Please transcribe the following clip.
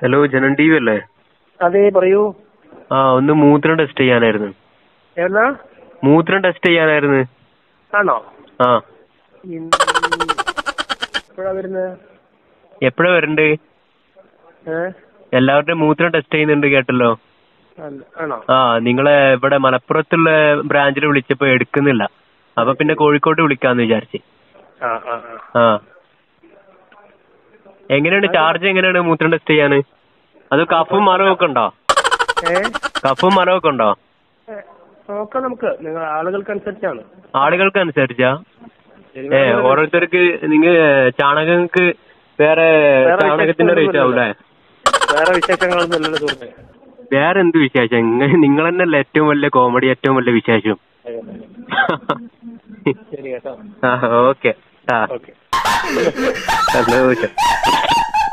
hello ജനൻ T V അല്ലേ അതെ പറയൂ ആ ഒന്ന് മൂത്രം ടെസ്റ്റ് ചെയ്യാനായിരുന്നു എവിടുന്നാ മൂത്രം ടെസ്റ്റ് ചെയ്യാനായിരുന്നു ആണോ ആ എപ്പോഴാ വരുന്നത് എപ്പോഴാ വരണ്ട് ഏ എല്ലാവരുടെയും മൂത്രം ടെസ്റ്റ് ചെയ്യുന്നുണ്ട് കേട്ടല്ലോ അല്ല, ആണോ ആ നിങ്ങളെ ഇവിടെ മലപ്പുറത്തുള്ള ബ്രാഞ്ചിൽ വിളിച്ചപ്പോ എടുക്കുന്നില്ല അപ്പൊ പിന്നെ കോഴിക്കോട്ട് വിളിക്കാന്ന് വിചാരിച്ച് ആ ആ ആ ആ എങ്ങനെയാണ് ചാർജ് എങ്ങനെയാണ് മൂത്രം ടെസ്റ്റ് ചെയ്യാന് അത് കഫും മരവും ഒക്കെ ഉണ്ടോ ഏ കഫും മരവും ഒക്കെ ഉണ്ടോ ഏ, നോക്കാം നമുക്ക് നിങ്ങൾ ആളുകൾക്കനുസരിച്ചാണ് ആളുകൾക്ക് അനുസരിച്ചാ ഏ ഓരോരുത്തർക്ക് നിങ്ങ ചാണകങ്ങൾക്ക് വേറെ വേറെ ചാണകത്തിന്റെ റേറ്റ് വിശേഷങ്ങളൊന്നും ആവൂലേ വേറെ വിശേഷങ്ങളൊന്നും ഇല്ലല്ലോ സുഹൃത്തെ വേറെ എന്ത് വിശേഷം ഇങ്ങ- നിങ്ങൾ തന്നെയല്ലേ ഏറ്റവും വലിയ കോമഡി ഏറ്റവും വലിയ വിശേഷം ശരി കേട്ടോ ആ ഓക്കെ ആ ഓക്കെ സന്തോഷം